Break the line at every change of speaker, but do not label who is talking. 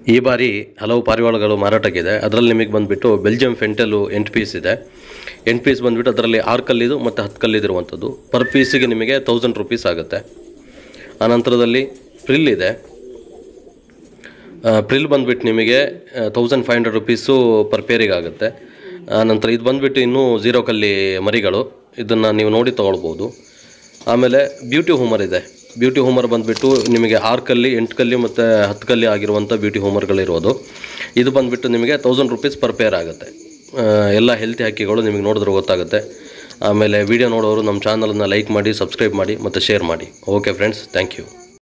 ಈ ಬಾರಿ ಹಲವು ಪಾರಿವಾಳಗಳು ಮಾರಾಟಕ್ಕಿದೆ ಅದರಲ್ಲಿ ನಿಮಗೆ ಬಂದುಬಿಟ್ಟು ಬೆಲ್ಜಿಯಂ ಫೆಂಟೆಲು ಎಂಟು ಪೀಸ್ ಇದೆ ಎಂಟು ಪೀಸ್ ಬಂದುಬಿಟ್ಟು ಅದರಲ್ಲಿ ಆರು ಕಲ್ಲಿದು ಮತ್ತು ಹತ್ತು ಕಲ್ಲಿದಿರುವಂಥದ್ದು ಪರ್ ಪೀಸಿಗೆ ನಿಮಗೆ ತೌಸಂಡ್ ರುಪೀಸ್ ಆಗುತ್ತೆ ಆನಂತರದಲ್ಲಿ ಪ್ರಿಲ್ ಇದೆ ಪ್ರಿಲ್ ಬಂದುಬಿಟ್ಟು ನಿಮಗೆ thousand five hundred rupees per ಪೇರಿಗೆ ಆಗುತ್ತೆ ಆನಂತರ ಇದು ಬಂದುಬಿಟ್ಟು ಇನ್ನೂ ಝೀರೋ ಕಲ್ಲಿ ಮರಿಗಳು ಇದನ್ನು ನೀವು ನೋಡಿ ತೊಗೊಳ್ಬೋದು ಆಮೇಲೆ ಬ್ಯೂಟಿ ಹೂಮರ್ ಇದೆ ಬ್ಯೂಟಿ ಹೂಮರ್ ಬಂದುಬಿಟ್ಟು ನಿಮಗೆ ಆರು ಕಲ್ಲಿ ಎಂಟು ಕಲ್ಲಿ ಮತ್ತು ಹತ್ತು ಕಲ್ಲಿ ಆಗಿರುವಂಥ ಬ್ಯೂಟಿ ಹೂಮರ್ಗಳಿರೋದು ಇದು ಬಂದುಬಿಟ್ಟು ನಿಮಗೆ ತೌಸಂಡ್ ರುಪೀಸ್ ಪರ್ ಪೇರ್ ಆಗುತ್ತೆ ಆ, ಎಲ್ಲ ಹೆಲ್ತಿ ಹಕ್ಕಿಗಳು ನಿಮಗೆ ನೋಡಿದ್ರೆ ಗೊತ್ತಾಗುತ್ತೆ ಆಮೇಲೆ ವಿಡಿಯೋ ನೋಡೋರು ನಮ್ಮ ಚಾನಲನ್ನು ಲೈಕ್ ಮಾಡಿ ಸಬ್ಸ್ಕ್ರೈಬ್ ಮಾಡಿ ಮತ್ತು ಶೇರ್ ಮಾಡಿ ಓಕೆ ಫ್ರೆಂಡ್ಸ್ ಥ್ಯಾಂಕ್ ಯು